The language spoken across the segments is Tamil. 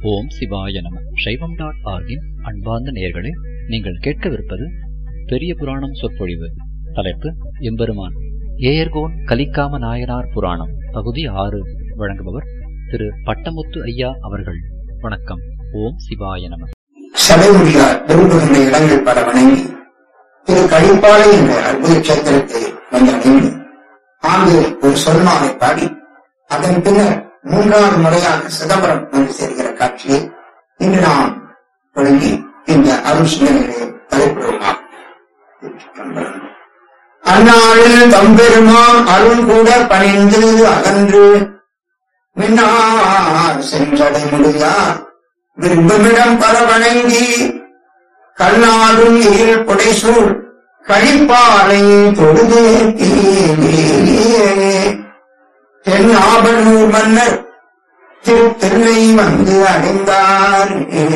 ஓம் சிவாய நம சைவம் டாட் ஆர்கின் அன்பார்ந்த நேயர்களே நீங்கள் கேட்கவிருப்பது பெரிய புராணம் சொற்பொழிவு தலைப்பு எம்பெருமான் ஏயர்கோன் கலிக்காம நாயனார் புராணம் பகுதி ஆறு வழங்குபவர் திரு பட்டமுத்து ஐயா அவர்கள் வணக்கம் ஓம் சிவாய நம சடைமுடியார் விரும்புகின்ற இடங்கள் பல வணங்கி திரு கழிப்பாளை என்ற அற்புத கஷேத்திரத்தை வந்தடைந்து ஆண்டு ஒரு சொல்மாலை பாடி அதன் பின்னர் மூன்றாவது முறையாக சிதம்பரம் வந்து சேர்கிற காட்சியை இன்று நாம் வழங்கி இந்த அருள் சிந்தனைகளை தலைப்பிடுவோமா அந்நாளில் தம்பெருமான் அருள் கூட பணிந்து அகன்று மின்னார் சென்றடை முடியார் விரும்புமிடம் பல வணங்கி கண்ணாடும் எயில் புடைசூழ் கழிப்பாறை தொழுதே தென் ஆபனூர் மன்னர் திரு திருநை வந்து அடைந்தார்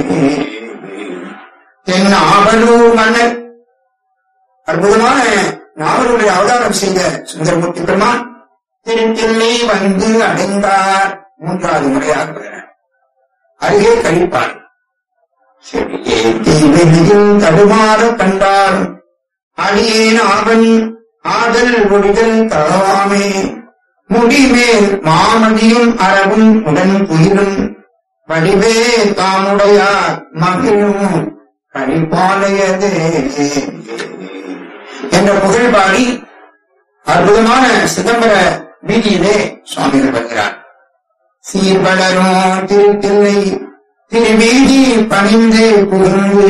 தென் ஆபனூர் மன்னர் அற்புதமான நாவலுடைய அவதாரம் செய்த சுந்தரமூர்த்தி பெருமான் திரு தில்லை வந்து அடைந்தார் மூன்றாவது முறையாக வருகிறார் அருகே கழிப்பார் தீவெளியில் தடுமாற கண்டார் அடியேன் ஆவன் ஆதல் ஒழிதல் தளவாமே முடிமேல் மாமதியும் அறவும் உடன் புயிலும் வடிவே தாமுடையார் மகிழும் கழிப்பாளையதே என்ற புகழ் பாடி அற்புதமான சிதம்பர வீதியிலே சுவாமிகள் வருகிறார் சீர்வளரும் திருத்தில்லை திருவீதி பணிந்து புகுந்து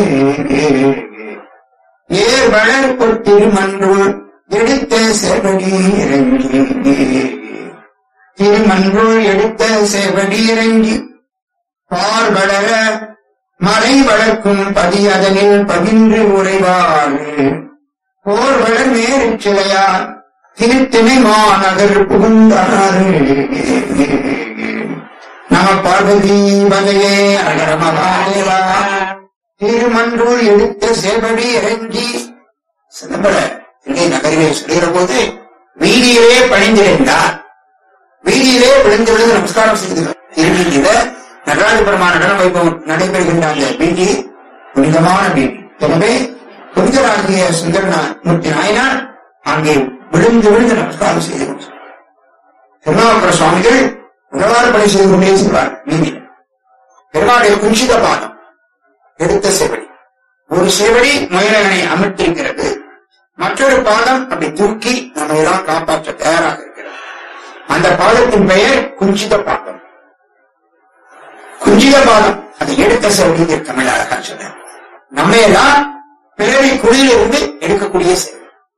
ஏர் வளர் திருமன்றுள் எடுத்த செவடி இறங்கி திருமன்றுள் எடுத்த செவடி இறங்கி பார் வளர மலை வளர்க்கும் பதி அதனில் பகின்று உறைவார் போர் வளர் மேற் சிலையார் திருத்தினை மாநகர் புகுந்தார் நம பார்வதி வகையே அகரமகாதேவா திருமன்றூர் எடுத்த சேவடி இறங்கி சிதம்பர தில்லை நகரிலே சொல்லுகிற போது வீதியிலே பணிந்திருந்தார் வீதியிலே விழுந்து விழுந்து நமஸ்காரம் செய்து திருவீதியில நடராஜ பெருமான நடன வைபவம் நடைபெறுகின்ற அந்த வீதி புனிதமான வீதி எனவே புனிதராகிய சுந்தரநாமூர்த்தி நாயனார் அங்கே விழுந்து விழுந்து நமஸ்காரம் செய்து கொண்டார் திருநாவுக்கர சுவாமிகள் உழவாறு பணி செய்து கொண்டே செல்வார் வீதியில் பெருமாளுடைய குஞ்சித பாதம் எடுத்த செவடி ஒரு செவடி முயலகனை அமர்த்திருக்கிறது மற்றொரு பாதம் அப்படி தூக்கி நம்ம எல்லாம் காப்பாற்ற தயாராக இருக்கிறது அந்த பாதத்தின் பெயர் குஞ்சித பாதம் குஞ்சித பாதம் அதை எடுத்த செவடி தமிழ் அழகா சொன்ன நம்ம எல்லாம் பிறவி குழியிலிருந்து எடுக்கக்கூடிய செவடி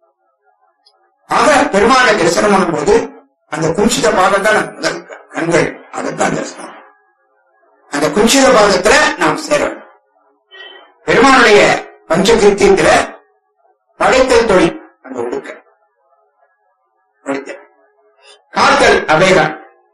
ஆக பெருமாளை தரிசனம் பண்ணும்போது அந்த குஞ்சித பாதம் தான் நம்ம முதல் கண்கள் அதைத்தான் தரிசனம் அந்த குஞ்சித பாதத்துல நாம் சேரணும் பெருமானுடைய பஞ்சகிருத்தியத்துல படைத்தல் தொழில் அந்த ஒடுக்க படைத்தல் காத்தல் அவேகம்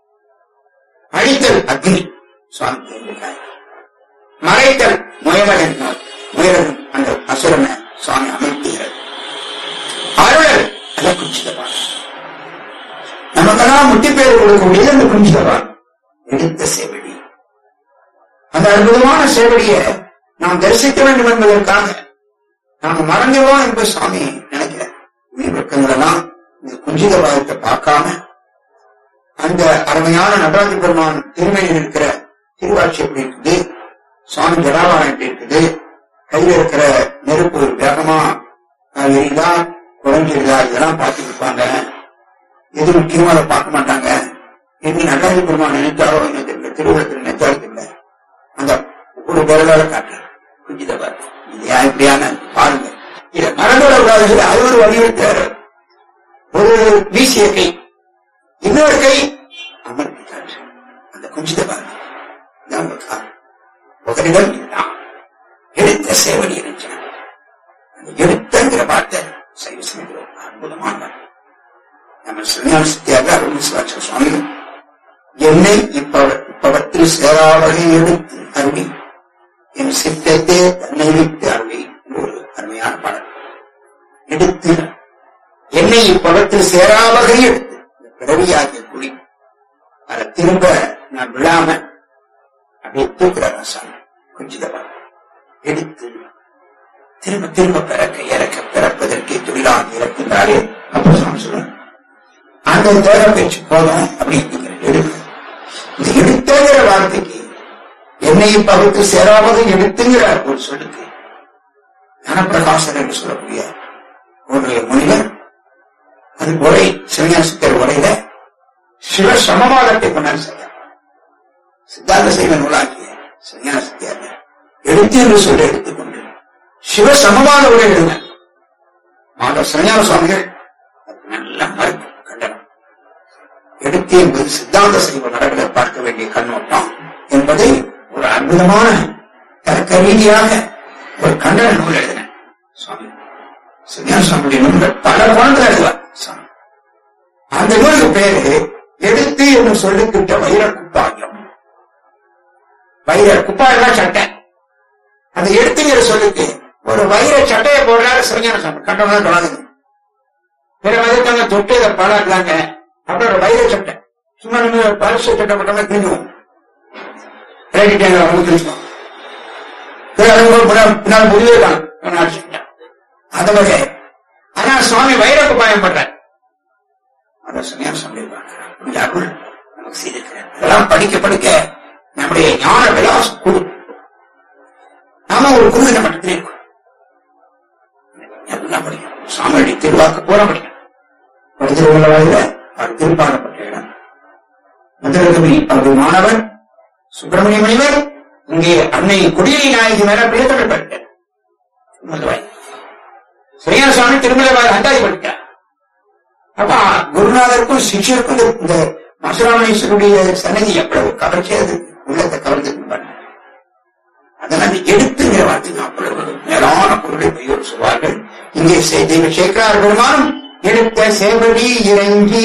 அழித்தல் அக்னி சுவாமி தெரிவித்தார் மறைத்தல் முயலகன் முயலகன் அந்த அசுரனை சுவாமி அமைத்துகிறது அருளல் அதை குஞ்சிதபான் நமக்கெல்லாம் முட்டிப்பேர் கொடுக்கக்கூடியது அந்த குஞ்சிதபான் எடுத்த சேவடி அந்த அற்புதமான சேவடியை நாம் தரிசிக்க வேண்டும் என்பதற்காக நாம் மறந்துடுவோம் என்று சுவாமி நினைக்கிறார் உயிர்வெக்கங்களெல்லாம் இந்த குஞ்சித பாதத்தை பார்க்காம அந்த அருமையான நடராஜ பெருமான் திருமையில் இருக்கிற திருவாட்சி எப்படி இருக்குது சுவாமி ஜடாவாரம் எப்படி இருக்குது கையில் இருக்கிற நெருப்பு வேகமா எரியுதா குழஞ்சிருதா இதெல்லாம் பார்த்துட்டு இருப்பாங்க எது முக்கியமா அதை பார்க்க மாட்டாங்க எப்படி நடராஜ பெருமான் நினைத்தாரோ எனக்கு தெரியல திருவிழத்தில் நினைத்தாரோ தெரியல அந்த ஒரு விரலால காட்டுறார் குஞ்சித பாரு இது ஏன் இப்படியான பாருங்க இதை மறந்துவிட கூடாது அது ஒரு வலியுறுத்தார் ஒரு வீசிய கை இன்னொரு கை அமர்த்திட்டார் அந்த குஞ்சித பாரு புகலிடம் இதுதான் எடுத்த சேவடி நினைச்சார் அந்த எடுத்தங்கிற வார்த்தை சைவ சமயம் அற்புதமான நம்ம சிவஞான சத்தியாக அருள் சிவாச்ச சுவாமி என்னை இப்ப இப்பவத்தில் சேராவகை எடுத்து அருளி என் சித்தத்தை தன்னை விட்டு அருளி ஒரு அருமையான பாடல் எடுத்து என்னை இப்பவத்தில் சேராவகை எடுத்து பிறவியாகிய குழி அதை திரும்ப நான் விழாம அப்படியே தூக்குறாரு சாமி கொஞ்சிதவா எடுத்து திரும்ப திரும்ப பிறக்க இறக்க பிறப்பதற்கே தொழிலாக இறக்கின்றாரே அப்ப சாமி சொல்றாரு அந்த தேவை பேச்சு போதும் அப்படின்னு எடுத்து இந்த எடுத்துங்கிற வார்த்தைக்கு என்னையும் பகுத்து சேராமது எடுத்துங்கிற ஒரு சொல்லுக்கு ஞானப்பிரகாசன் என்று சொல்லக்கூடிய ஒரு முனிவர் அது உரை சிவஞாசித்தர் உரையில சிவ சமவாதத்தை கொண்டாந்து செய்தார் சித்தாந்த சைவ நூலாகிய சிவஞாசித்தியார் எடுத்து என்று சொல்லி எடுத்துக்கொண்டு சிவ சமவாத உரை எழுதின மாதவ சிவஞான சுவாமிகள் அதுக்கு நல்ல மறுப்பு கண்டனம் எடுத்து என்பது சித்தாந்த சைவ நடைகளை பார்க்க வேண்டிய கண்ணோட்டம் என்பதை ஒரு அற்புதமான தர்க்க ரீதியாக ஒரு கண்டன நூல் எழுதின சுவாமி சிவஞான சுவாமியுடைய நூல்கள் பல கோணத்தில் எழுதுவார் சுவாமி அந்த நூலுக்கு பேரு எடுத்து என்று சொல்லிக்கிட்ட வைர குப்பாயம் வைர குப்பாயம் சட்டை அந்த எடுத்துங்கிற சொல்லுக்கு ஒரு வைர சட்டையை போடுறாரு சிவஞான சுவாமி கண்டனம் தான் தொடங்குது பிற மதத்தவங்க தொட்டு இதை பாராட்டுறாங்க அப்புறம் ஒரு வைர சட்டை சும்மா நம்ம பரிசு சட்டை போட்டோம்னா கிழிஞ்சுவோம் ரேடிட்டாங்க அவங்க கிழிச்சோம் பின்னால் முடிவே தான் அந்த வகை ஆனா சுவாமி வைரக்கு பாயம் பண்றார் அதான் சுமையா சொல்லியிருப்பாங்க அருள் நமக்கு செய்திருக்கிறார் இதெல்லாம் படிக்க படிக்க நம்முடைய ஞான விலாசம் கூடும் நாம ஒரு குருவின மட்டத்திலே இருக்கோம் எல்லாம் படிக்கணும் சாமியடி திருவாக்கு பூரா படிக்கணும் படித்திருக்கிற வகையில அவர் திருப்பாடப்பட்ட இடம் மதுரகவி அவருடைய மாணவர் சுப்பிரமணிய முனிவர் இங்கே அன்னை குடியை நாயகி மேல பேசப்பட்டார் முதல்வாய் ஸ்ரீயான சுவாமி திருமலை அந்தாதி படித்தார் அப்ப குருநாதருக்கும் சிஷ்யருக்கும் இந்த- இந்த மசுராமேஸ்வருடைய சன்னதி எவ்வளவு கவர்ச்சியது உள்ளத்தை கவர்ந்து அதனால் எடுத்துங்கிற வார்த்தை அவ்வளவு மேலான பொருளை பெரியோர் சொல்வார்கள் இங்கே சே- தெய்வ சேக்கரார் பெருமானும் எடுத்த சேவடி இறங்கி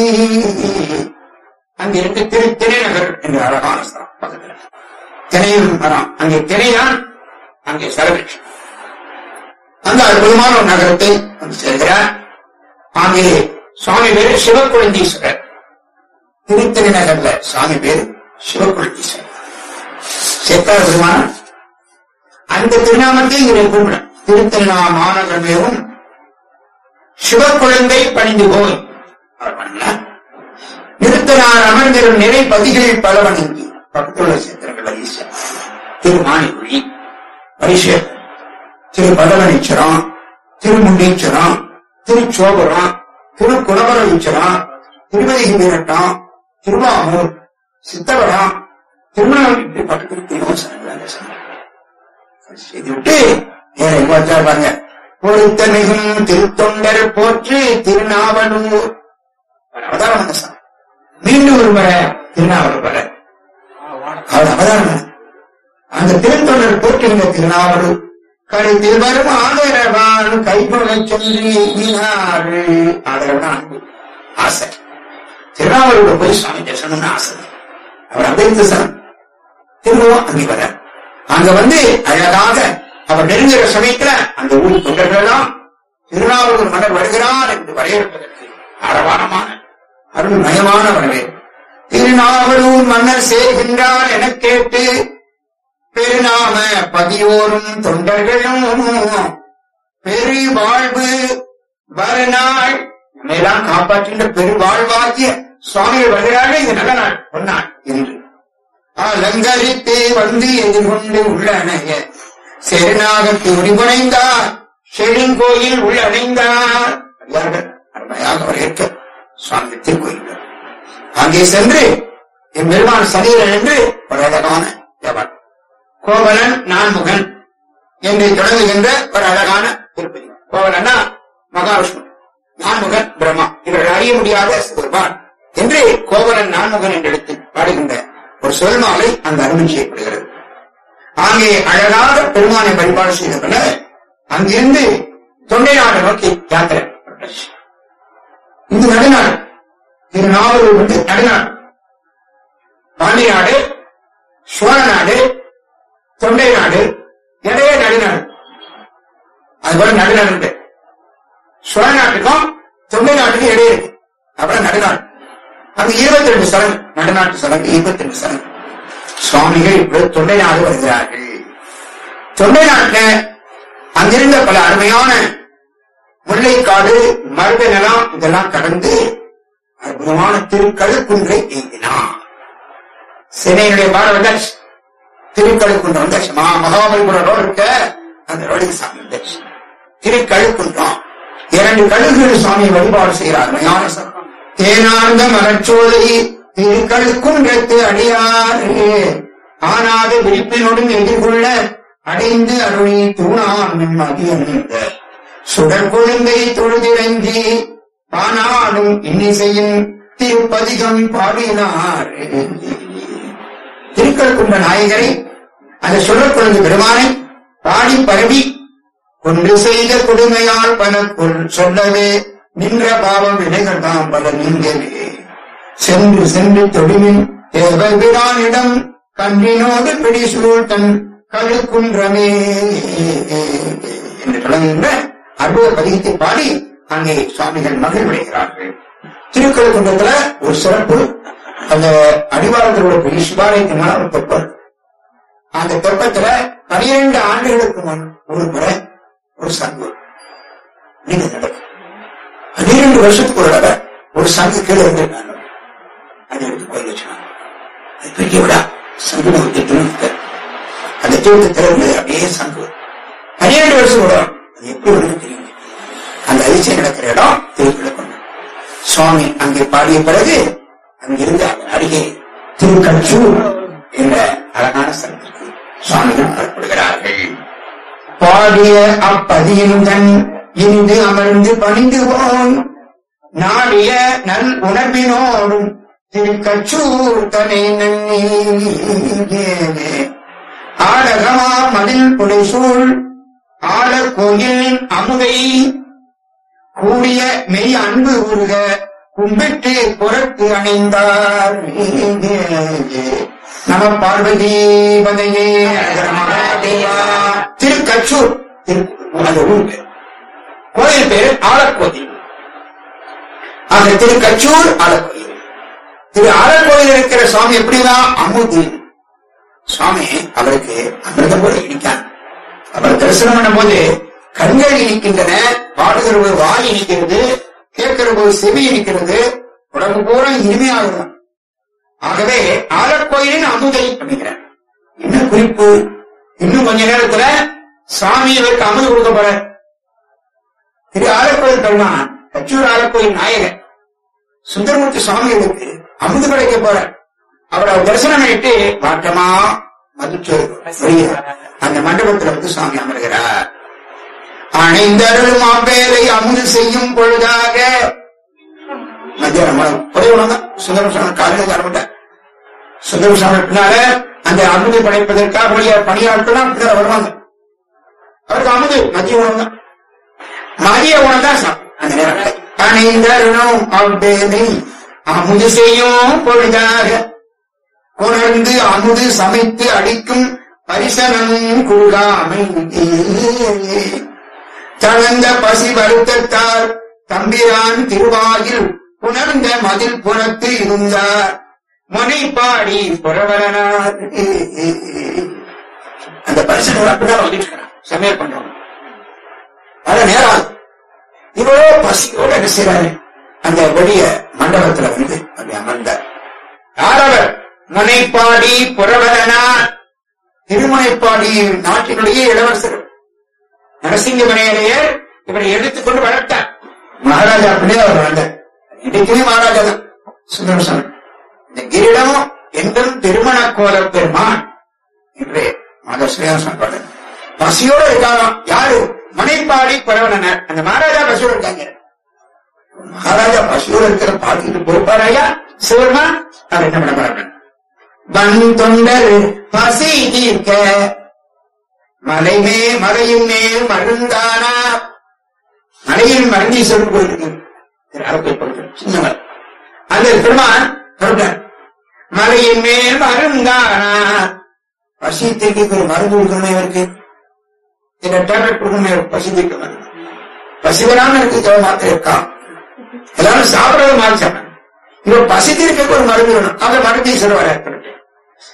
அங்கிருந்து திரு திரைநகர் என்ற அழகான ஸ்தலம் பக்கத்தில் திரையும் மரம் அங்கே திரைதான் அங்கே சரவிருஷம் அந்த அற்புதமான ஒரு நகரத்தை வந்து சேர்கிறார் அங்கே சுவாமி பேரு சிவக்குழந்தீஸ்வரர் திருத்தணி நகர்ல சுவாமி பேரு சிவக்குழந்தீஸ்வரர் சேத்தார் பெருமான் அந்த திருநாமத்தை இங்கே கூப்பிட திருத்தணிநா மாநகர் மேலும் சிவக்குழந்தை பணிந்து போய் அவர் பண்ணார் நிறுத்தனார் அமர்ந்திரும் நிறை பதிகள் பல வணங்கி பக்கத்துள்ள சேத்திரங்கள் ஈஸ்வரன் திருமானிக்குழி பரிசேர் திரு பதவனீச்சரம் திருமுண்டீச்சரம் திருச்சோபுரம் திருக்குணபரவீச்சரம் திருமதி வீரட்டம் திருவாமூர் சித்தவரம் திருமணம் பக்கத்தில் திருவசனங்கள் செய்து விட்டு வேற எங்க வச்சாருப்பாங்க பொருத்தமிகும் திருத்தொண்டர் போற்றி திருநாவலூர் ஒரு அவதாரம் வந்த சாமி. மீண்டும் ஒரு முறை திருநாவலூர் வர அவர் அவதாரம் பண்ணார். அந்த திருத்தொண்டர் போற்றிருந்த திருநாவலூர் கருத்தில் வரும் ஆதரவான் கைப்பொழ சொல்லி எண்ணினாரு ஆதரவான அன்பு ஆசை திருநாவலூர் போய் சுவாமி தரிசனம்னு ஆசை அவர் அடைந்த சனம் திரும்பவும் அங்கே வர அங்க வந்து அழகாக அவர் நெருங்குகிற சமயத்துல அந்த ஊர் தொண்டர்களெல்லாம் திருநாவலூர் மன்னர் வருகிறார் என்று வரையறுப்பதற்கு ஆரவாரமான அருள் நயமான வரவேற்பு திருநாவலூர் மன்னர் சேர்கின்றார் எனக் கேட்டு பெருநாம பதியோரும் தொண்டர்களும் பெரு வாழ்வு வருநாள் நம்மையெல்லாம் காப்பாற்றுகின்ற பெருவாழ்வாகிய சுவாமிகள் வருகிறார்கள் இது நல்ல நாள் பொன்னாள் என்று அலங்கரித்து வந்து எதிர்கொண்டு உள்ளணைய செருநாகத்து உரிபுனைந்தார் செழுங்கோயில் உள்ளணைந்தார் அடியார்கள் அருமையாக வரவேற்க சுவாமி திருக்கோயில் அங்கே சென்று என் பெருமான் சனியில் என்று ஒரு அழகான ஜபம் கோவலன் நான்முகன் என்று தொடங்குகின்ற ஒரு அழகான திருப்பதி கோவலன்னா மகாவிஷ்ணு நான்முகன் பிரம்மா இவர்கள் அறிய முடியாத சிவபெருமான் என்று கோவலன் நான்முகன் என்று எடுத்து பாடுகின்ற ஒரு சொல் மாலை அந்த அருமை செய்யப்படுகிறது அங்கே அழகாக பெருமானை வழிபாடு செய்த பின்னர் அங்கிருந்து தொண்டை நாடு நோக்கி யாத்திரை புறப்பட்டுச்சு. இது நடுநாடு திருநாவலூர் வந்து நடுநாடு பாண்டி நாடு சோழ நாடு தொண்டை நாடு இடையே நடுநாடு அதுபோல நடுநாடு உண்டு. சோழ நாட்டுக்கும் தொண்டை நாட்டுக்கும் இடையே இருக்கு அப்புறம் நடுநாடு அங்க இருபத்தி ரெண்டு சடங்கு நடுநாட்டு சடங்கு இருபத்தி ரெண்டு சடங்கு சுவாமிகள் இப்பொழுது தொண்டை நாடு வருகிறார்கள் தொண்டை நாட்டில் அங்கிருந்த பல அருமையான முல்லைக்காடு மருத நிலம் இதெல்லாம் கடந்து அற்புதமான திருக்கழுக்குன்றை எய்தினார் சென்னையினுடைய பாட வந்தாச்சு திருக்கழுக்குன்றம் வந்தாச்சு மா மகாபலிபுரம் ரோடு இருக்க அந்த ரோடுக்கு சாமி வந்தாச்சு திருக்கழுக்குன்றம் இரண்டு கழுகுகள் சுவாமி வழிபாடு செய்கிறார் அருமையான சத்தம். தேனார்ந்த மலச்சோலை திருக்கழுக்குன்றத்து அடியாறு ஆனாத விழிப்பினுடன் எதிர்கொள்ள அடைந்து அருளி தூணான் மதியணிந்த சுடர் கொழுந்தை தொழுதிறங்கி ஆனாலும் இன்னிசையின் திருப்பதிகம் பாடினார் திருக்கழுக்குன்ற நாயகரை அந்த சுடர் கொழுந்து பெருமானை பாடி பரவி கொண்டு செய்த கொடுமையால் பல பொருள் சொல்லவே நின்ற பாவம் வினைகள் தாம் பல நீங்கவே சென்று சென்று தொடுமின் தேவபிரானிடம் கன்றினோடு பிடி சுருள் கழுக்குன்றமே என்று தொடங்குகின்ற அற்புத பதிகத்தை பாடி அங்கே சுவாமிகள் மகிழ்வடைகிறார்கள் திருக்கழுக்குன்றத்துல ஒரு சிறப்பு அந்த அடிவாரத்தில் உள்ள பெரிய சிவாலயத்தின் மேல ஒரு தொப்பம் அந்த தொப்பத்துல பனிரெண்டு ஆண்டுகளுக்கு முன் ஒரு முறை ஒரு சங்கு நீங்க நடக்கும் பன்னிரண்டு வருஷத்துக்கு ஒரு தடவை ஒரு சங்கு கீழே இருந்து அதை எடுத்து கோயில் வச்சுனாங்க அது பெரிய விடா சங்கு நமக்கு தீர்த்து அந்த தீர்த்து திறந்து அப்படியே சங்கு பன்னிரண்டு வருஷம் விடும் அது எப்படி வருது தெரியும் அந்த அதிசயம் நடக்கிற இடம் திருப்பிழக்கொண்டு சுவாமி அங்கே பாடிய பிறகு அங்கிருந்து அவர் அருகே திருக்கச்சூர் என்ற அழகான ஸ்தலத்திற்கு சுவாமிகள் புறப்படுகிறார்கள் பாடிய அப்பதியினுடன் இன்று அமர்ந்து பணிந்து போன் நாடிய நல் உணர்வினோடும் திருக்கச்சூர் தனை நன்னி ஆடகமா மதில் புடைசூழ் ஆட கோயில் அமுதை கூடிய மெய் அன்பு உருக கும்பிட்டு புறத்து அணைந்தார் நம பார்வதி பதையே திருக்கச்சூர் திரு- அந்த ஊர் பேர். கோயில் பேர் ஆலக்கோயில் அந்த திருக்கச்சூர் ஆலக்கோயில் திரு ஆலக்கோயில் இருக்கிற சுவாமி எப்படிதான் அமுது சுவாமி அவருக்கு அமிர்தம் போல இனிக்கான் அவர் தரிசனம் பண்ணும்போது கண்கள் இனிக்கின்றன பாடுகிற போது வாய் இனிக்கிறது கேட்கிற போது செவி இனிக்கிறது உடம்பு பூரா இனிமையாகும் ஆகவே ஆலக்கோயிலின் அமுதை அப்படிங்கிறார் என்ன குறிப்பு இன்னும் கொஞ்ச நேரத்துல சாமி இவருக்கு அமுது கொடுக்க போற திரு ஆலக்கோயில் பெருமான் கச்சூர் ஆலக்கோயில் நாயகர் சுந்தரமூர்த்தி சுவாமிகளுக்கு அமுது கிடைக்க போற அவரை தரிசனம் பண்ணிட்டு மாற்றமா மதுச்சோறு வெளியே அந்த மண்டபத்தில் வந்து சுவாமி அமர்கிறார் அணைந்தருள் மாப்பேரை அமுது செய்யும் பொழுதாக மத்தியானம் ஒரே உணவு சுந்தரம் சாமி காலையில் தரப்பட்டார் சுந்தரம் சாமி பின்னால அந்த அமுது படைப்பதற்காக வெளிய பணியாட்கள்லாம் பின்னர் வருவாங்க அவருக்கு அமுது மதிய உணவு தான் மதிய உணவு தான் சாப்பிடும் அந்த நேரம் அணைந்தருளும் அவ்வேதை அமுது செய்யும் பொழுதாக கொணர்ந்து அமுது சமைத்து அடிக்கும் பரிசனம் கூடாமை தளர்ந்த பசி வருத்தத்தால் தம்பிரான் திருவாயில் உணர்ந்த மதில் புறத்து இருந்தார் முனைப்பாடி புறவரனார் அந்த பரிசனம் அப்படிதான் வந்துட்டு இருக்கிறான் சமையல் பண்றோம் பல நேரம் ஆகுது. இவ்வளோ பசியோட என்ன செய்யறாரு அந்த வெளிய மண்டபத்துல வந்து அப்படி அமர்ந்தார் யாரவர் முனைப்பாடி புறவரனார் திருமுனைப்பாடி நாட்டினுடைய இளவரசர் நரசிங்கமனையரையர் இவரை எடுத்துக்கொண்டு வளர்த்தார் மகாராஜா அப்படியே அவர் வந்தார் இன்னைக்குமே மகாராஜா தான் சுந்தரசாமி இந்த கிரீடம் என்றும் திருமண கோல பெருமான் என்று மாதா ஸ்ரீனிவாசன் பாடல் பசியோட இருக்காராம் யாரு மனைப்பாடி பரவலனர் அந்த மகாராஜா பசியோட இருக்காங்க மகாராஜா பசியோட இருக்கிற பார்த்துட்டு பொறுப்பாராயா சிவருமா அவர் என்ன பண்ண போறாங்க வன் தொண்டர் பசி தீர்க்க மலைமே மலையின் மேல் மருந்தானா மலையில் மருந்தீஸ்வரன் கோயில் இருக்கு திரு அரக்கோயில் பக்கத்துல, சின்ன மலை அந்த பெருமான் சொல்றார் மலையின் மேல் மருந்தானா பசி தீர்க்க ஒரு மருந்து கொடுக்கணுமே இவருக்கு இந்த டேப்லெட் கொடுக்கணுமே இவருக்கு பசி தீர்க்க மருந்து பசிவராம இருக்கு தேவை மாத்திரை இருக்கான் எல்லாரும் சாப்பிடறது மாதிரி சாப்பிடணும் இவர் பசி தீர்க்க ஒரு மருந்து வேணும் அந்த மருந்தீஸ்வரர் வர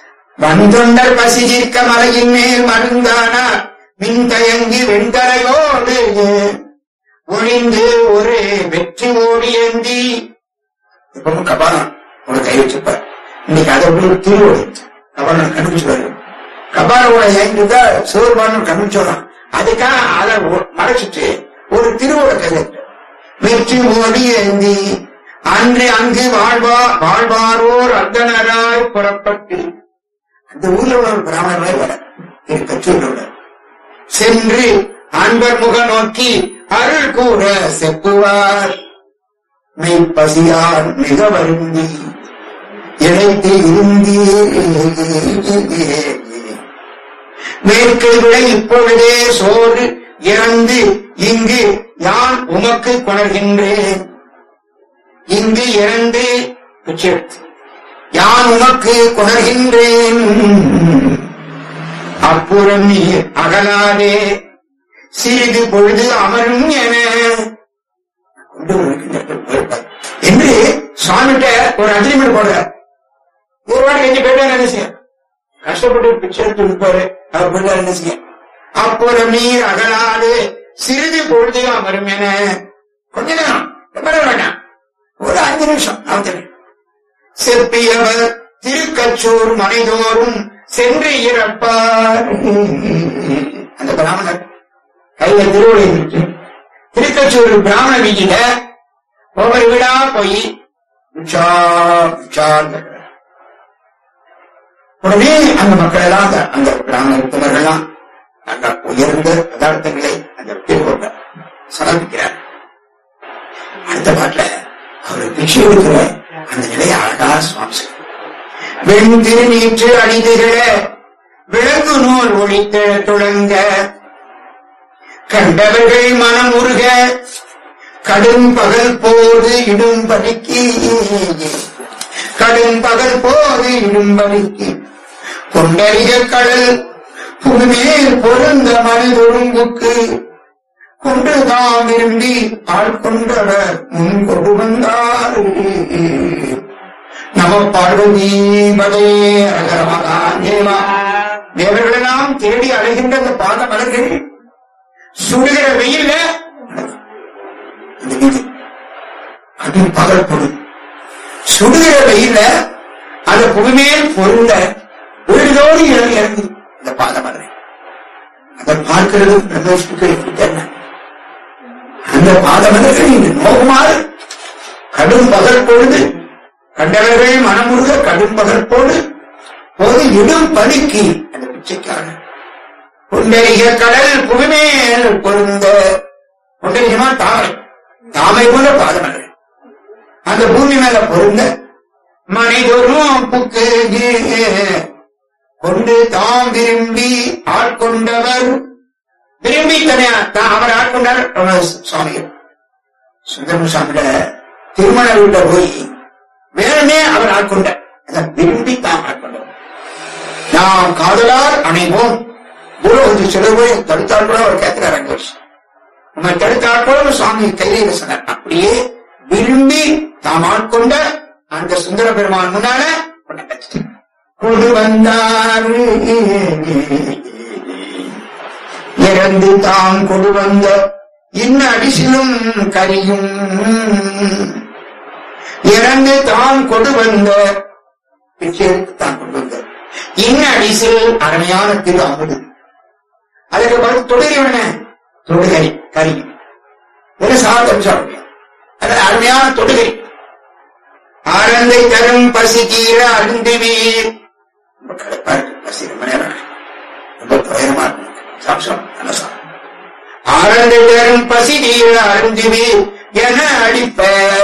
வந்தொண்டர் பசி தீர்க்க மலையின் மேல் மருந்தானார் மின் தயங்கி வெண்கரையோடு ஒளிந்து ஒரு வெற்றி ஓடியந்தி இப்பவும் கபாலம் ஒரு கை வச்சிருப்பார் இன்னைக்கு அதை ஒரு திருவோடு கபாலம் கண்டுபிடிச்சு கபாலோட ஏங்கிதான் சிவருமானம் கண்டுபிடிச்சோம் அதுக்காக அதை ஒ- மறைச்சிட்டு ஒரு திருவோட கதை வெற்றி ஓடி ஏந்தி அன்று அங்கு வாழ்வா வாழ்வாரோர் அர்த்தனராய் புறப்பட்டு அந்த ஊர்ல உள்ள ஒரு பிராமணர்களே வர கச்சூர்ல உள்ள சென்று அன்பர் முக நோக்கி அருள் கூற செப்புவார் மெய்ப்பசியார் மிக வருந்தி இழைத்து இருந்தீர் மேற்கை விட இப்பொழுதே சோறு இறந்து இங்கு யான் உமக்கு கொணர்கின்றேன் இங்கு இறந்து பிச்சை எடுத்து, யான் உமக்கு கொணர்கின்றேன் அப்புறம் நீ அகலாதே சிறிது பொழுது அமரும் என கொண்டு வருகின்ற என்று சுவாமிகிட்ட ஒரு அக்ரிமெண்ட் போடுறார் ஒரு வாட்டி எங்க போயிட்டா என்ன செய்யும் கஷ்டப்பட்டு பிச்சை எடுத்து இருப்பாரு அவர் போயிட்டா என்ன செய்யும் அப்புறம் நீர் அகலாது சிறிது பொழுது அமரும் என கொஞ்ச நேரம் ரொம்ப நேரம் வேண்டாம் ஒரு அஞ்சு நிமிஷம் அவத்தனை செப்பியவர் திருக்கச்சூர் மனைதோறும் சென்று இறப்பார் அந்த பிராமணர் கையில திருவள்ளி இருக்கு திருக்கச்சூர் பிராமண வீதியில ஒவ்வொரு வீடா போய் பிச்சா பிச்சான்னு கேட்கிறார். உடனே அந்த மக்கள் எல்லாம் அந்த- அந்த பிராமண உத்தமர்கள்லாம் அந்த உயர்ந்த பதார்த்தங்களை அந்த திருவள்ள சமர்ப்பிக்கிறார் அடுத்த பாட்டுல அவர் பிச்சை எடுக்கிற அந்த நிலையை அழகா சுவாமி சொல்றார். வெண் திருநீற்று அணிதுகிற விலங்கு நூல் ஒளித்த துளங்க கண்டவர்கள் மனம் உருக கடும் பகல் போது இடும் பலிக்கு கடும் பகல் போது இடும் பலிக்கு கொண்டறிக கடல் புதுமேல் பொருந்த மனிதொழுங்குக்கு கொண்டு தாம் விரும்பி ஆள் கொண்டவர் முன் கொண்டு வந்தார் நம பார்வதி பதே அகரமகா தேவா தேவர்களெல்லாம் தேடி அழைகின்ற அந்த பாத மலர்கள் சுடுகிற வெயில்ல அந்த வீடு அது பகல் பொருள் சுடுகிற வெயில்ல அந்த புவிமேல் பொருந்த வீடுதோடு இறங்கி இறங்குது இந்த பாத மலர் அதை பார்க்கிறது பிரதோஷத்துக்கு எப்படி தெரியல அந்த பாதமலர்கள் இங்கு நோகுமாறு கடும் பகல் பொழுது கண்டவர்கள் மனமுருக கடும் பகல் போடு போது இடும் பலிக்கு அந்த பிச்சைக்காக புண்டரிக கடல் புவிமேல் பொருந்த புண்டரிகமா தாமை தாமை போல பாதமலர்கள் அந்த பூமி மேல பொருந்த மனிதரும் புக்கு கொண்டு தாம் விரும்பி ஆட்கொண்டவர் விரும்பி தனியா தான் அவர் ஆட்கொண்டார் அவர் சுவாமிகள் சுந்தரம் சுவாமியில திருமண வீட்டுல போய் வேறமே அவர் ஆட்கொண்டார் அதை விரும்பி தாம் ஆட்கொண்டவர் நாம் காதலால் அணைவோம் பூலோகத்து சிலவு தடுத்தால் கூட அவர் கேட்கிறார் அங்க வருஷம் நம்ம தடுத்தால் கூட சுவாமி கையில சொன்னார் அப்படியே விரும்பி தாம் ஆட்கொண்ட அந்த சுந்தர பெருமான் முன்னால கொண்டார். கொண்டு வந்தார் இறந்து தாம் கொண்டு வந்த இன்ன அடிசிலும் கரியும் இறந்து தாம் கொண்டு வந்த பிச்சைக்கு தான் கொண்டு வந்த இன்ன அடிசில் அருமையான திரு அமுது அதுக்கு பதில் தொடுகிறவன தொடுகை கரி ஒரு சாதம் சாப்பிட அது அருமையான தொடுகை ஆனந்தை தரும் பசி தீர அருந்துவீர் ரொம்ப கடுப்பா இருக்கு பசி ரொம்ப நேரம் ரொம்ப துயரமா இருக்கு சாப்பிடும் நல்லா சாப்பிடும் ஆனந்தை தரும் பசி தீர அருந்துவீர் என அடிப்ப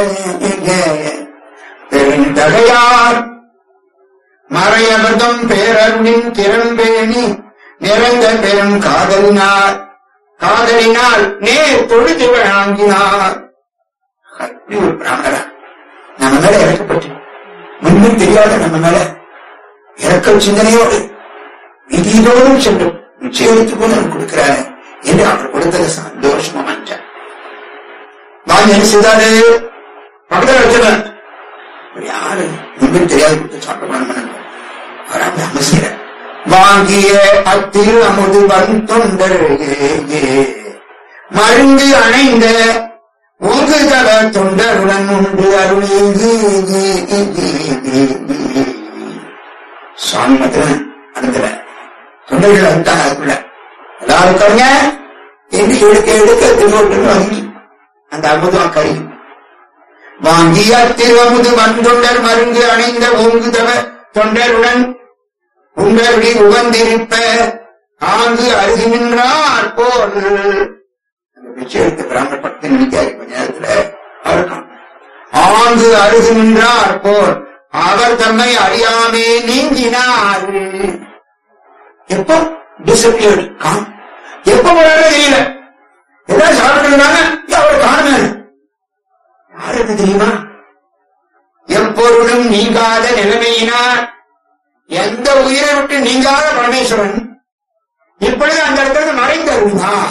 பெருந்தகையார் மறையபதம் பேரருளின் திறம்பேணி நிறைந்த பெரும் காதலினார் காதலினால் நேர் தொழுது வழங்கினார் அப்படி ஒரு பிராமணரா நம்ம மேல இறக்கப்பட்டு முன்னும் தெரியாத நம்ம மேல இறக்க சிந்தனையோடு விதியோடும் சென்று நிச்சயத்து போல அவர் கொடுக்கிறாரு என்று அவர் கொடுத்தது சந்தோஷமா மாட்டார் நான் என்ன செய்தாரு பக்கத்தில் வச்சவன் இவர் யாரு முன்னும் தெரியாத கொடுத்து சாப்பிடணும் வராங்க அமைச்சர வாங்கிய அத்திரு அமுது வன் தொண்டர் மருந்து அணைந்த ஒங்கு தல தொண்டருடன் உண்டு அருளீங்கு சுவாமி மட்டும் அனுப்புற தொண்டர்கள் வந்துட்டாங்க அதுக்குள்ள எல்லாரும் இருக்காங்க என்று எடுக்க எடுக்க திருவள்ளுவர் வாங்கி அந்த அமுதம் கருகி வாங்கிய திருவமுது வந்தொண்டர் மருந்து அணைந்த ஓங்குதவ தொண்டருடன் உங்களுடைய உகந்திருப்ப ஆங்கு அருகி நின்றார் போல் அந்த பிச்சை எடுத்து பிராமண பக்தி நினைக்காரு கொஞ்ச நேரத்துல அவருக்கும் ஆங்கு அருகி நின்றார் போல் அவர் தம்மை அறியாமே நீங்கினார் எப்போ டிசப்பியர்டு காம் எப்ப போறாரு தெரியல ஏதாவது சாப்பிட்டுருந்தாங்க அவர் காணுங்க யாருக்கு தெரியுமா எப்பொருளும் நீங்காத நிலைமையினார் எந்த உயிரை விட்டு நீங்காத பரமேஸ்வரன் இப்பொழுது அந்த இடத்துல மறைந்து அருளினார்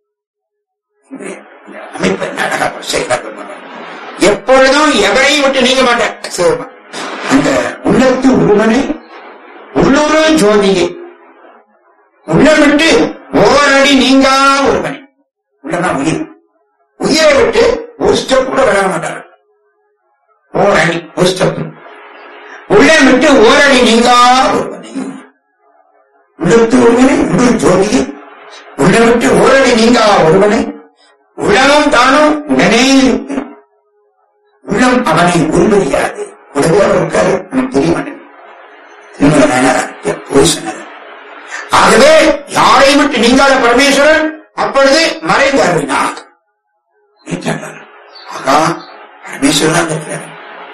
அமைப்பு நாடக செய்கிறார்கள் எப்பொழுதும் எவரையும் விட்டு நீங்க மாட்டேன் சிவபெருமான். அந்த உள்ளத்து ஒருவனை உள்ளூரும் ஜோதியை உள்ளம் விட்டு ஓரடி நீங்கா ஒருவனை உள்ளனா உயிர் உயிரை விட்டு ஒரு ஸ்டெப் கூட விலக மாட்டார் ஓரணி ஒரு ஸ்டெப் உள்ளம் விட்டு ஓரணி நீங்கா ஒருவனை உள்ளத்து ஒருவனை உள்ளூர் ஜோதியை உள்ளம் விட்டு ஓரணி நீங்கா ஒருவனை உள்ளமும் தானும் உடனே இருக்கும் உள்ளம் அவனை உருவறியாது உடனே அவர் இருக்காரு நமக்கு தெரிய மாட்டேன் திருமண எப்போது சொன்னார் ஆகவே யாரை விட்டு நீங்காத பரமேஸ்வரன் அப்பொழுது மறைந்து அருளினார் நீட்டாண்டார். ஆகா பரமேஸ்வரன் இருக்கிறார்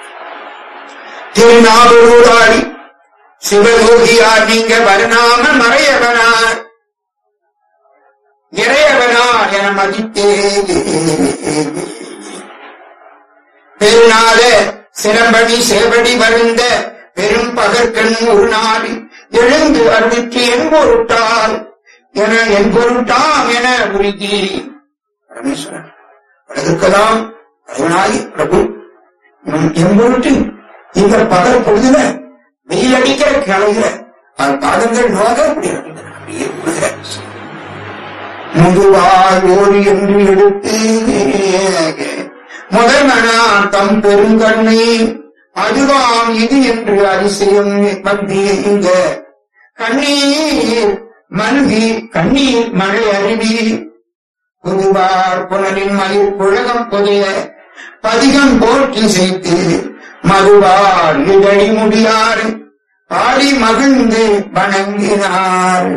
திருநாவூராடி சிவயோகியார் நீங்க வருணாம மறையவனார் நிறையவனார் என மதித்தே பெருநாள சிலம்படி சேவடி வருந்த பெரும் பகற்கண் ஒரு நாள் எழுந்து அருளிக்கு என் பொருட்டால் என என் பொருட்டாம் என உருகி பரமேஸ்வரன் உலகிற்கெல்லாம் தலைவனாகி பிரபு இவன் என் பொருட்டு இந்த பகல் பொழுதுல வெயில் அடிக்கிற கிளையில அவன் பாதங்கள் நோக அப்படி இருக்கின்றன. அப்படியே உழுகிற முதுவாய் ஓடி என்று எடுத்து முதல்வனார் தம் பெருங்கண்ணை அதுவாம் இது என்று அதிசயம் வந்தீங்க கண்ணீர் மல்கி கண்ணீர் மழை அருவி புதுவார் புனலின் மயிர் புழகம் புதைய பதிகம் போற்றி சேர்த்து மதுவார் இடடி முடியார் பாடி மகிழ்ந்து வணங்கினார்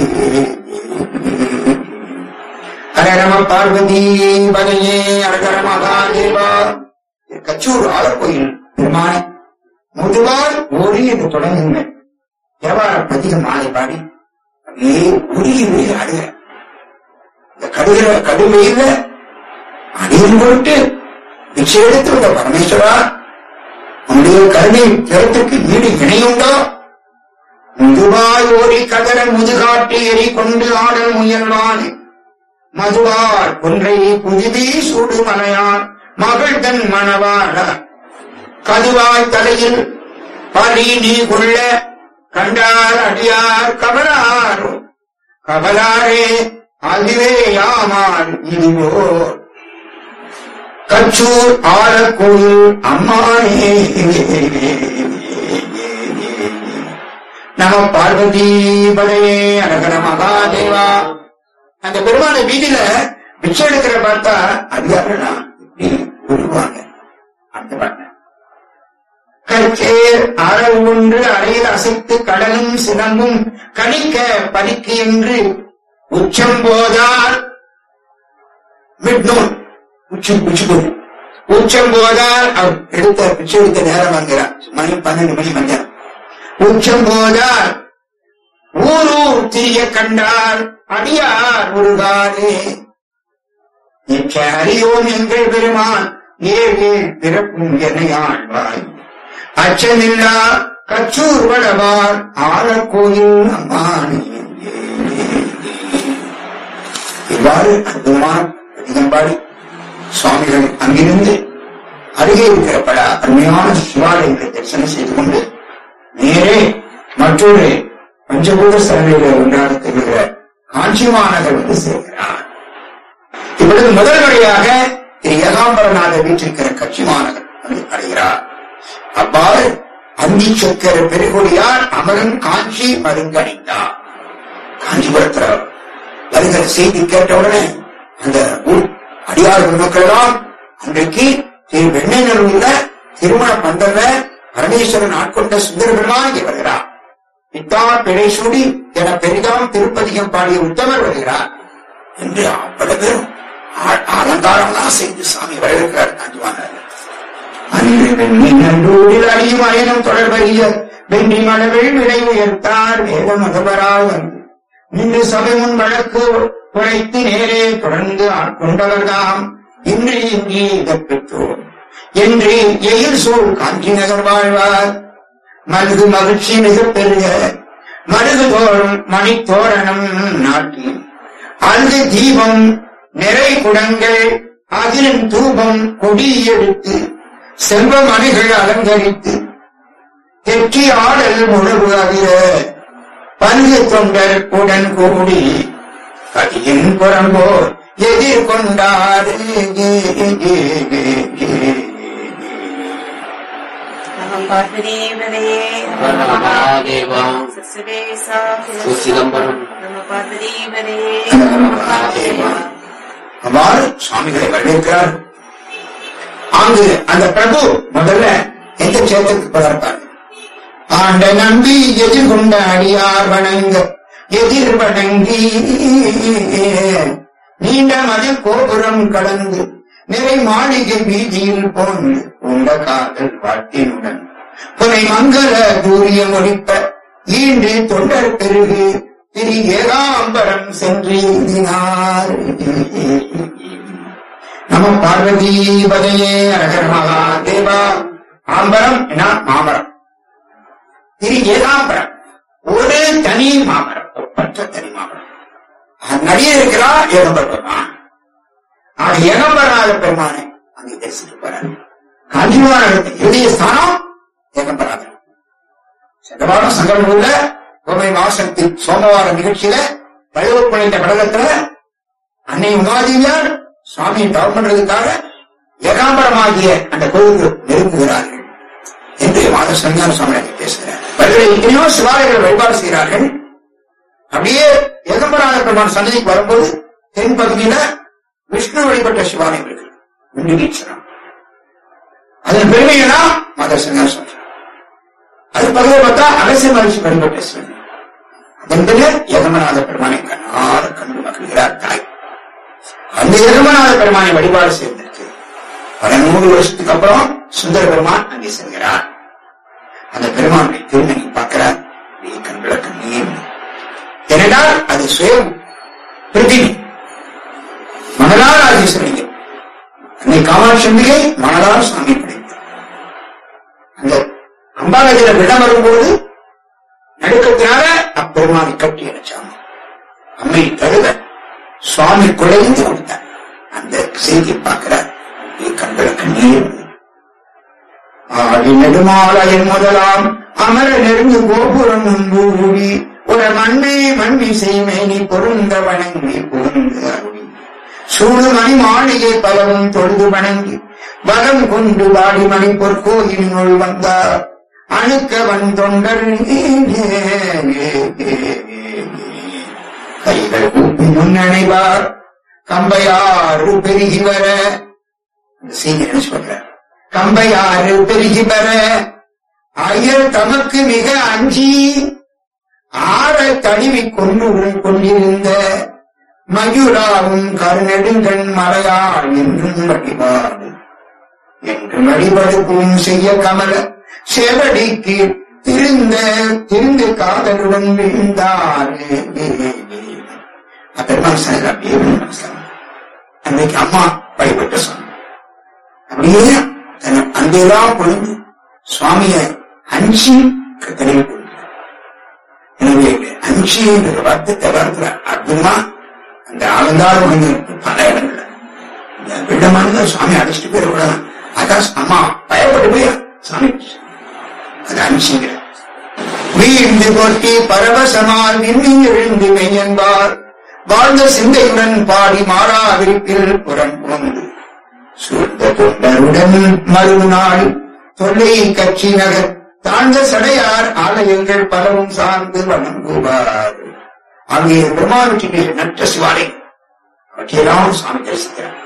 ஹரரம பார்வதி பதையே அரகர மகாதேவா இது கச்சூர் ஆலக்கோயில் பெருமானை முதுவால் ஓடி என்று தொடங்குங்க தேவார பதிகம் மாலை பாடி அப்படியே உருகி உருகி ஆடுக இந்த கடுகிற கடுமையில அடியும் பொருட்டு பிச்சை எடுத்து வந்த பரமேஸ்வரா உன்னுடைய கருணை திறத்துக்கு ஈடு இணையுண்டோ முதுவாய் ஓடி கதற முதுகாட்டி எரி கொண்டு ஆடல் முயல்வான் மதுவார் ஒன்றை புதுவி சூடு மலையான் மகள் தன் மணவாள கதுவாய் தலையில் பலி நீ கொள்ள கண்டார் அடியார் கவலார் கவலாரே அதுவே யாமார் இதுவோ கச்சூர் ஆலக்கோயில் அம்மானே நம பார்வதி பதையே அழகர மகாதேவா அந்த பெருமான வீதியில பிச்சை எடுக்கிற பார்த்தா அதிகாரம் இப்படி உருவாங்க அந்த பாட்டு கச்சேர் அறவு ஒன்று அறையில் அசைத்து கடலும் சிலம்பும் கணிக்க பலிக்கு என்று உச்சம் போதால் மிட்நூல் உச்சி உச்சிபோது உச்சம் போதால் அவர் எடுத்த பிச்சை எடுத்த நேரம் வாங்குறார் மணி பன்னெண்டு மணி மஞ்சள் உச்சம் போதால் ஊரூர் திரிய கண்டால் அடியார் முருகாரே நிற்க அறியோம் எங்கள் பெருமான் ஏழு பிறப்பும் என்னை ஆழ்வாய் அச்சமில்லா கச்சூர் வளவார் ஆலக்கோயில் அம்மானே இவ்வாறு அற்புதமான அதிகம்பாடி சுவாமிகள் அங்கிருந்து அருகே இருக்கிற பல அருமையான சிவாலயங்களை தரிசனம் செய்து கொண்டு நேரே மற்ற மற்றொரு பஞ்சபூத சரணையில ஒன்றாக திகழ்கிற காஞ்சி மாநகர் வந்து சேர்கிறார் இப்பொழுது முதல் முறையாக திரு ஏகாம்பரநாதர் வீற்றிருக்கிற கட்சி மாநகர் வந்து அடைகிறார் அவ்வாறு அந்தி சொற்கிற பெருகொடியார் அமரன் காஞ்சி மருங்கணிந்தார் காஞ்சிபுரத்துல வருகிற செய்தி கேட்டவுடனே அந்த ஊர் அடியார் மக்கள் எல்லாம் அன்றைக்கு திரு வெண்ணெய்நல்லூர்ல திருமண பந்தல்ல பரமேஸ்வரன் ஆட்கொண்ட சுந்தர பெருமான் இங்கே வருகிறார் பித்தா பிழை சூடி என பெரிதாம் திருப்பதிகம் பாடிய உத்தமர் வருகிறார் என்று அவ்வளவு பேரும் ஆ- அலங்காரம்லாம் செய்து சாமி வரவேற்கிறார் காஞ்சிவானர் அன்று வெண்ணி நன்றூரில் அழியும் அயனம் தொடர்பறிய வெண்ணி மலவில் விலை உயர்த்தார் வேத மதவரால் வந்து நின்று சபை முன் வழக்கு உரைத்து நேரே தொடர்ந்து ஆட்கொண்டவர்தாம் இன்று இங்கே இதற்பெற்றோர் என்று எயில் சூழ் காஞ்சி நகர் வாழ்வார் மருது மகிழ்ச்சி மிகப் பெருக மருது தோறும் மணி தோரணம் நாட்டி அங்கு தீபம் நிறை குடங்கள் அகிலும் தூபம் கொடி எடுத்து செல்வ மணிகள் அலங்கரித்து தெற்றி ஆடல் உணவு அதிர பங்கு தொண்டர் உடன் கூடி கதியின் புறம்போர் எதிர்கொண்டார் நமம் பார்வதீபதையே மகாதேவா சிசுவேசா சிதம்பரம் நம பார்வதீபதையே அவ்வாறு சுவாமிகளை வரவேற்கிறார் அங்கு அந்த பிரபு முதல்ல எந்த சேத்தத்துக்கு பதற்பார் ஆண்ட நம்பி எதிர்கொண்ட அடியார் வணங்க எதிர் வணங்கி நீண்ட மதில் கோபுரம் கடந்து நிறை மாளிகை வீதியில் போன்று உண்ட காதல் வாட்டினுடன் புனை மங்கள தூரியம் ஒழிப்ப ஈண்டு தொண்டர் பெருகு திரு ஏகாம்பரம் சென்று எழுதினார் நம பார்வதி பதையே அரகர் மகாதேவா ஆம்பரம் என மாமரம் திரு ஏகாம்பரம் ஒரு தனி மாமரம் ஒப்பற்ற தனி மாமரம் நடிகர் இருக்கிறார் ஏகம்பர பெருமான் ஆக ஏகம்பரநாத பெருமானை அங்கே தரிசித்து போறார் காஞ்சிபுரம் இறுதிய ஸ்தானம் ஏகம்பரநாதர் சென்ற வாரம் சங்கரூர்ல கோவை மாசத்தில் சோமவார நிகழ்ச்சியில வயலுப்படைந்த கடகத்துல அன்னை உமாதேவியார் சுவாமியை தவம் பண்றதுக்காக ஏகாம்பரமாகிய அந்த கோவிலுக்கு நெருங்குகிறார்கள் என்று மாத சஞ்ஞான சுவாமி அங்கே பேசுகிறார் வருகிற எத்தனையோ சிவாலயங்கள் வழிபாடு செய்கிறார்கள் அப்படியே ஏகம்பரநாத பெருமான் சன்னதிக்கு வரும்போது தென் பகுதியில விஷ்ணு வழிபட்ட சிவாலயம் இருக்கு விண்ணுகீச்சரம் அதன் பெருமையெல்லாம் மாத சஞ்ஞான சுவாமி சொல்றார். அது பகுதியை பார்த்தா அகசிய மகிழ்ச்சி வழிபட்ட சிவன் அதன் பின்னர் ஏகமநாத பெருமானை கண்ணார கண்டு மகிழ்கிறார் தாய் அந்த ஏகமநாத பெருமானை வழிபாடு செய்வதற்கு பல நூறு வருஷத்துக்கு அப்புறம் சுந்தர பெருமான் அங்கே செல்கிறார் அந்த பெருமானுடைய திருமணி பார்க்கிறார் அப்படியே கண் விளக்க நீர் ஏனென்றால் அது சுயம் பிரித்திவி மணலால் ஆதிசலிங்கம் அன்னை காமாட்சி அம்பிகை மணலால் சாமி படைத்தார் அந்த அம்பாலஜில விடம் வரும்போது நடுக்கத்தினால அப்பெருமானை கட்டி அடைச்சாங்க அம்மை தழுவ சுவாமி குழைந்து கொடுத்தார் அந்த செய்தியை பார்க்கிறார் கண்கள கண்ணீர் ஆடி நெடுமாலையன் முதலாம் அமர நெருங்கு கோபுரம் முன்பு கூடி ஒரு மண்ணே மண்மி செய்மேனி பொருந்த வணங்கி புகுந்து அருளி சூடு மணி மாளிகை பலவும் தொழுது வணங்கி வலம் கொண்டு வாடி மணி பொற்கோயிலினுள் வந்தார் அணுக்க வந்தொண்டர் கைகள் கூப்பி முன்னணைவார் கம்பையாறு பெருகி வர அந்த செய்தி என்ன சொல்ற கம்பையாறு பெருகி வர ஐயர் தமக்கு மிக அஞ்சி ஆற தழுவி கொண்டு கொண்டிருந்த மயூராவும் கருநெடுங்கண் மலையாள் என்றும் வழிபாடு என்று வழிபடுப்பும் செய்ய கமல செவடிக்கு திருந்த திருந்து காதலுடன் விழுந்தார் அப்பெருமாள் சார் அப்படியே விழுந்தார். அன்னைக்கு அம்மா வழிபட்ட சொன்ன அப்படியே தன் அங்கெல்லாம் பொழுது சுவாமிய அஞ்சி தடவி கொடுத்தார் எனவே அஞ்சி என்ற வார்த்தை வார்த்தை அற்புதமா அந்த ஆலந்தாரம் வந்து பல இடங்கள்ல இந்த வெள்ளமான சுவாமி அடிச்சுட்டு போயிட கூடாது அதான் அம்மா பயப்பட்டு போய் சாமி அது அனுப்பிச்சுங்கிற வீழ்ந்து கொட்டி பரவசமால் விண்ணி எழுந்து மெய்யன்பார் வாழ்ந்த சிந்தையுடன் பாடி மாறா விரிப்பில் புறம் கொண்டு சூழ்ந்த தொண்டருடன் மறுநாள் தொல்லை கட்சி நகர் தாழ்ந்த சடையார் ஆலயங்கள் பலவும் சார்ந்து வணங்குவார் அங்கே பிரம்மாவிற்கு நட்ட சிவாலயம் அவற்றையெல்லாம் சுவாமி தரிசிக்கிறார்